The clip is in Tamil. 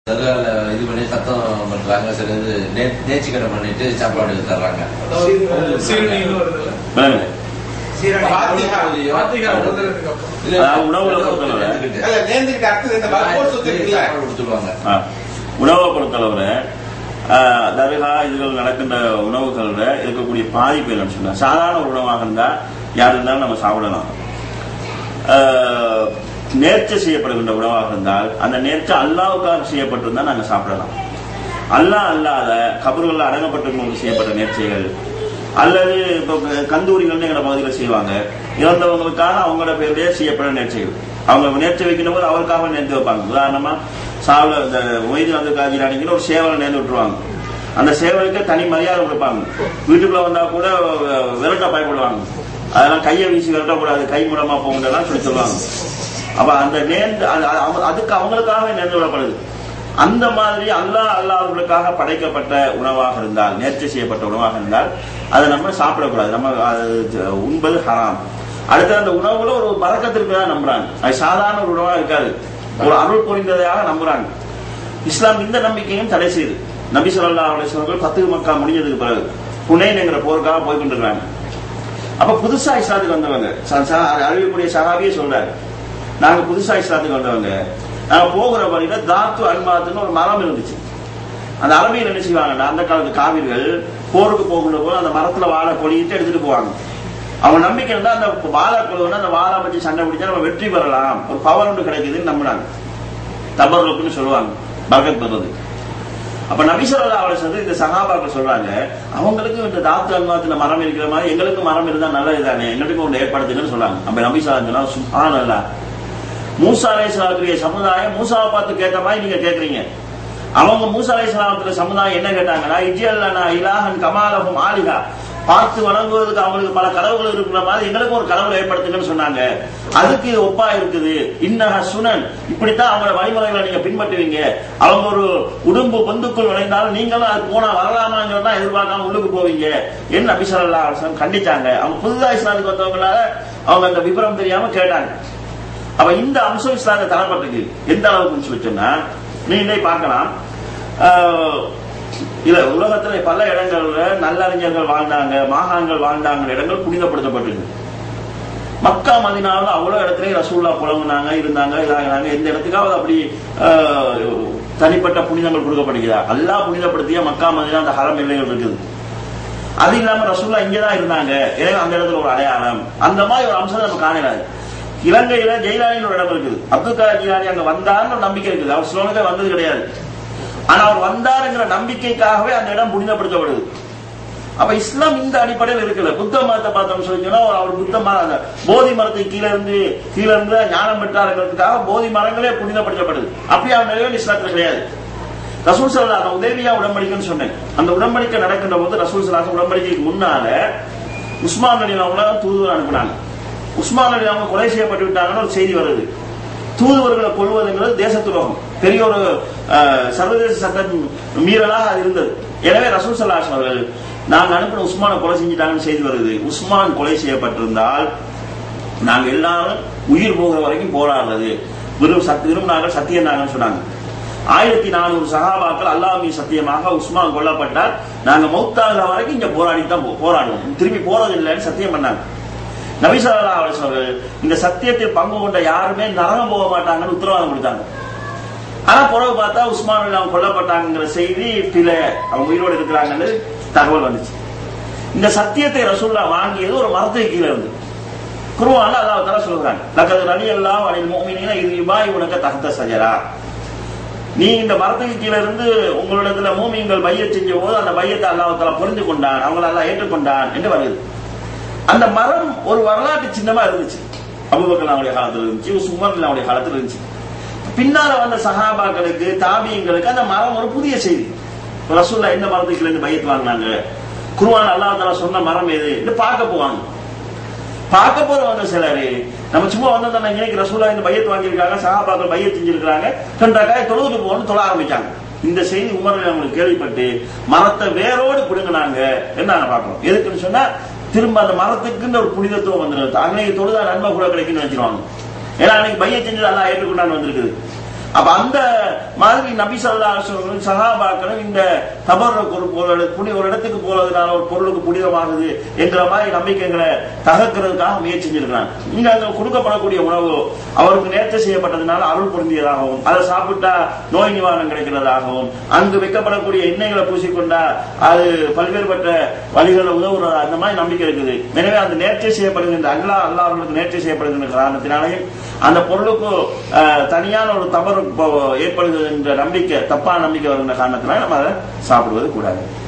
தர்கால இது பண்ணி சத்தம் பண்றாங்க சில இது நே- நேர்ச்சிக்கடை பண்ணிட்டு சாப்பாடு தர்றாங்க சீரணின்னு வருதுல்ல விளங்குது பாத்திகா பாத்திகா உழுதுறதுக்கு அப்புறம் இல்ல, அதாவது உணவுல பொறுத்தவரை. நேர்ந்துக்கிட்டு. அல்ல நேர்ந்துக்கிட்ட அடுத்தது இந்த வரப்போர் சொத்து இருக்குல்ல சாப்பாடு கொடுத்துருவாங்க ஆ. உணவை பொறுத்தளவுல ஆ, தர்கா இதுகள் நடக்கின்ற உணவுகள்ல இருக்கக்கூடிய பாதிப்பு என்னன்னு சொன்னா சாதாரண ஒரு உணவாக இருந்தா யார் இருந்தாலும் நம்ம சாப்பிடலாம் ஆ, நேர்ச்சை செய்யப்படுகின்ற உணவாக இருந்தால் அந்த நேர்ச்சை அல்லாவுக்காக செய்யப்பட்டிருந்தா நாங்க சாப்பிடலாம் அல்லாஹ் அல்லாத கபறுகளில் அடங்கப்பட்டிருக்கும் செய்யப்பட்ட நேர்ச்சைகள் அல்லது இப்போ கந்தூரிகள்னு எங்க பகுதியில் செய்வாங்க இறந்தவங்களுக்காக அவங்களோட பேர்லயே செய்யப்பட்ட நேர்ச்சைகள் அவங்க நேர்ச்சை வைக்கிற போது அவருக்காக நேர்த்து வைப்பாங்க உதாரணமா சாவல இந்த ஒய்து வந்து காஜிரானிங்கிற ஒரு சேவலை நேர்ந்து விட்டுருவாங்க அந்த சேவலுக்கு தனி மரியாதை கொடுப்பாங்க வீட்டுக்குள்ள வந்தா கூட விரட்ட பயப்படுவாங்க அதெல்லாம் கையை வீசி விரட்டக்கூடாது கை மூலமா போகலாம் சொல்லி சொல்லுவாங்க அப்ப அந்த நேர்ந்து அது- அது- அவங்க- அதுக்கு அவங்களுக்காக நேர்ந்து விடப்படுது அந்த மாதிரி அல்லாஹ் அல்லாஹர்களுக்காக படைக்கப்பட்ட உணவாக இருந்தால் நேர்ச்சி செய்யப்பட்ட உணவாக இருந்தால் அதை நம்ம சாப்பிடக்கூடாது நம்ம அது உண்பது ஹராம் அடுத்து அந்த உணவுல ஒரு பறக்கத்திற்கு தான் நம்புறாங்க அது சாதாரண ஒரு உணவா இருக்காது ஒரு அருள் புரிந்ததாக நம்புறாங்க இஸ்லாம் இந்த நம்பிக்கையும் தடை செய்யுது நபி ஸல்லல்லாஹு அலைஹி வஸல்லம் பத்து மக்கா முடிஞ்சதுக்கு பிறகு புனேன்ங்கிற போருக்காக போய் கொண்டிருக்காங்க அப்ப புதுசா இஸ்லாத்துக்கு வந்தவங்க ச- ச- அறிவிக்கக்கூடிய சகாபியே சொல்றாரு நாங்க புதுசா இஸ்லாத்துக்கு வந்தவங்க நாங்க போகிற வழியில தாத்து அன்மாத்துன்னு ஒரு மரம் இருந்துச்சு அந்த அரபியில் என்ன செய்வாங்கன்னா அந்த காலத்து காவிர்கள் போருக்கு போகின்ற போது அந்த மரத்துல வாழை கொளிட்டு எடுத்துட்டு போவாங்க அவங்க நம்பிக்கை இருந்தா அந்த வாழை கொழுவுனா அந்த வாழை வச்சு சண்டை பிடிச்சா நம்ம வெற்றி பெறலாம் ஒரு பவர் ஒன்று கிடைக்குதுன்னு நம்பினாங்க தபர்லுக்குன்னு சொல்லுவாங்க பகத் பெறது அப்ப நபிசல்லா அவளை சொல்லி இந்த சகாபாக்கள் சொல்றாங்க அவங்களுக்கு இந்த தாத்து அல்மாத்துல மரம் இருக்கிற மாதிரி எங்களுக்கு மரம் இருந்தா நல்லது தானே எங்களுக்கு ஒன்று ஏற்படுத்துங்கன்னு சொல்றாங்க அப்ப நபிசல்லா சொன்னா சுஹான் அல்லா மூசா அலைஹிஸ்ஸலாத்துடைய சமுதாயம் மூசாவை பார்த்து கேட்ட மாதிரி நீங்க கேக்குறீங்க அவங்க மூசா அலைஹிஸ்ஸலாத்துடைய சமுதாயம் என்ன கேட்டாங்கன்னா இஜியல்லனா இலாஹன் கமாலஹும் ஆலிகா பார்த்து வணங்குவதற்கு அவங்களுக்கு பல கடவுள் இருக்கிற மாதிரி எங்களுக்கும் ஒரு கடவுளை ஏற்படுத்துங்கன்னு சொன்னாங்க அதுக்கு இது ஒப்பா இருக்குது இன்னஹ சுனன் இப்படித்தான் அவங்களோட வழிமுறைகளை நீங்க பின்பற்றுவீங்க அவங்க ஒரு உடும்பு பொந்துக்குள் நுழைந்தாலும் நீங்களும் அது போனா வரலாமாங்கிறதா எதிர்பார்க்காம உள்ளுக்கு போவீங்க என்ன நபிசல்லா கண்டிச்சாங்க அவங்க புதுதா இஸ்லாத்துக்கு வந்தவங்களால அவங்க அந்த விவரம் தெரியாம கேட்டாங்க அப்ப இந்த அம்சம் இஸ்லாத்தை தரப்பட்டிருக்கு எந்த அளவுக்கு சொல்லி சொன்னா நீங்களே பார்க்கலாம் ஆஹ், இல்ல உலகத்துல பல இடங்கள்ல நல்லறிஞர்கள் வாழ்ந்தாங்க மாகாணங்கள் வாழ்ந்தாங்க இடங்கள் புனிதப்படுத்தப்பட்டிருக்கு மக்கா மதினாவில் அவ்வளவு இடத்துலயும் ரசூல்லா புலங்குனாங்க இருந்தாங்க இதாகிறாங்க எந்த இடத்துக்காவது அப்படி ஆஹ், தனிப்பட்ட புனிதங்கள் கொடுக்கப்படுகிறா அல்லாஹ் புனிதப்படுத்திய மக்கா மதினா அந்த ஹரம் எல்லைகள் இருக்குது அது இல்லாம ரசூல்லா இங்கதான் இருந்தாங்க எனவே அந்த இடத்துல ஒரு அடையாளம் அந்த மாதிரி ஒரு அம்சம் நம்ம காணலாது இலங்கையில ஜெயிலானின்னு ஒரு இடம் இருக்குது அப்துல் கலாம் ஜெயிலானி அங்க வந்தார்னு ஒரு நம்பிக்கை இருக்குது அவர் ஸ்லோகத்தை வந்தது கிடையாது ஆனா அவர் வந்தாருங்கிற நம்பிக்கைக்காகவே அந்த இடம் புனிதப்படுத்தப்படுது அப்ப இஸ்லாம் இந்த அடிப்படையில் இருக்குல்ல புத்த மதத்தை பார்த்தோம்னு சொல்லி சொன்னா அவர் புத்த மரம் அந்த போதி மரத்துக்கு கீழே இருந்து கீழே இருந்து ஞானம் பெற்றாருங்கிறதுக்காக போதி மரங்களே புனிதப்படுத்தப்படுது அப்படி அவர் நிலையில் இஸ்லாத்துல கிடையாது ரசூல் சல்லா அந்த உதவியா உடன்படிக்கைன்னு சொன்னேன் அந்த உடன்படிக்கை நடக்கின்ற போது ரசூல் சல்லா உடன்படிக்கைக்கு முன்னால உஸ்மான் அலி அவங்கள தூதுவர் அனுப்புனாங்க உஸ்மான் அலி அவங்க கொலை செய்யப்பட்டு விட்டாங்கன்னு ஒரு செய்தி வருது தூதுவர்களை கொள்வதுங்கிறது தேச துரோகம் பெரிய ஒரு அஹ், சர்வதேச சட்ட மீறலாக அது இருந்தது எனவே ரசூல் சல்லாஸ் அவர்கள் நாங்க அனுப்பின உஸ்மானை கொலை செஞ்சுட்டாங்கன்னு செய்தி வருது உஸ்மான் கொலை செய்யப்பட்டிருந்தால் நாங்க எல்லாரும் உயிர் போகிற வரைக்கும் போராடுறது வெறும் சத் விரும்பினார்கள் சத்தியம் நாங்கன்னு சொன்னாங்க ஆயிரத்தி நானூறு சகாபாக்கள் அல்லாஹ் மீது சத்தியமாக உஸ்மான் கொல்லப்பட்டால் நாங்க மௌத்தாகிற வரைக்கும் இங்க போராடி தான் போ- போராடுவோம் திரும்பி போறது இல்லைன்னு சத்தியம் பண்ணாங்க நபிசல்லா அவர்கள் இந்த சத்தியத்தில் பங்கு கொண்ட யாருமே நரகம் போக மாட்டாங்கன்னு உத்தரவாதம் கொடுத்தாங்க ஆனா பிறகு பார்த்தா உஸ்மான் அலி அவங்க கொல்லப்பட்டாங்கிற செய்தி பில அவங்க உயிரோடு இருக்கிறாங்கன்னு தகவல் வந்துச்சு இந்த சத்தியத்தை ரசூல்லா வாங்கியது ஒரு மரத்துக்கு கீழே இருந்து குருவான அல்லாஹ் தஆலா சொல்றாங்க லக்கது ரலி அல்லாஹ் அனில் முஃமினீன இது யுபாய் உனக்க தஹ்த சஜரா நீ இந்த மரத்துக்கு கீழே இருந்து உங்களிடத்துல மூமியங்கள் மைய செஞ்ச போது அந்த மையத்தை அல்லாஹ் தஆலா புரிந்து கொண்டான் அவங்களை அல்லாஹ் ஏற்றுக்கொண்டான் என்று வருது அந்த மரம் ஒரு வரலாற்று சின்னமா இருந்துச்சு அபூபக்கர் அவங்களுடைய காலத்துல இருந்துச்சு உஸ்மான் அவங்களுடைய காலத்துல இருந்துச்சு பின்னால வந்த சஹாபாக்களுக்கு தாபியங்களுக்கு அந்த மரம் ஒரு புதிய செய்தி இப்ப ரசூல்லா எந்த மரத்துக்கு இருந்து பையத்து வாங்கினாங்க குருவான் அல்லாஹ் தஆலா சொன்ன மரம் எது என்று பார்க்க போவாங்க பார்க்க போறவங்க சிலரு நம்ம சும்மா வந்தோம் இன்னைக்கு ரசூலா இந்த பையத்து வாங்கியிருக்காங்க சஹாபாக்கள் பையத் செஞ்சிருக்காங்க ரெண்டாக்காய் தொழுதுட்டு போகணும்னு தொழ ஆரம்பிச்சாங்க இந்த செய்தி உமரில் அவங்களுக்கு கேள்விப்பட்டு மரத்தை வேரோடு பிடுங்கினாங்க என்ன நாங்க பார்க்கிறோம் எதுக்குன்னு சொன்னா திரும்ப அந்த மரத்துக்குன்னு ஒரு புனிதத்துவம் வந்துடும் அன்னைக்கு தொழுதா நன்மை கூட கிடைக்குன்னு வச்சிருவாங்க ஏன்னா அன்னைக்கு பைய செஞ்சது எல்லாம் ஏற்றுக்கொண்டான்னு வந்திருக்குது அப்ப அந்த மாதிரி நபி சல்லா அலுவலம் சகாபாக்களும் இந்த தபருக்கு ஒரு ஒரு புனி- ஒரு இடத்துக்கு போறதுனால ஒரு பொருளுக்கு புனிதமாகுது என்கிற மாதிரி நம்பிக்கைகளை தகர்க்கிறதுக்காக முயற்சி செஞ்சிருக்கிறாங்க இங்க அங்க கொடுக்கப்படக்கூடிய உணவு அவருக்கு நேர்த்தி செய்யப்பட்டதுனால அருள் பொருந்தியதாகவும் அதை சாப்பிட்டா நோய் நிவாரணம் கிடைக்கிறதாகவும் அங்கு வைக்கப்படக்கூடிய எண்ணெய்களை பூசிக்கொண்டா அது பல்வேறுபட்ட வழிகளில் உதவுறது அந்த மாதிரி நம்பிக்கை இருக்குது எனவே அந்த நேர்த்தி செய்யப்படுகின்ற அல்லா அல்லாஹர்களுக்கு நேர்த்தி செய்யப்படுகின்ற காரணத்தினாலேயும் அந்த பொருளுக்கு அஹ், தனியான ஒரு தவறு இப்போ ஏற்படுகிறது என்ற நம்பிக்கை தப்பான நம்பிக்கை வருகின்ற காரணத்தினால நம்ம அதை சாப்பிடுவது கூடாது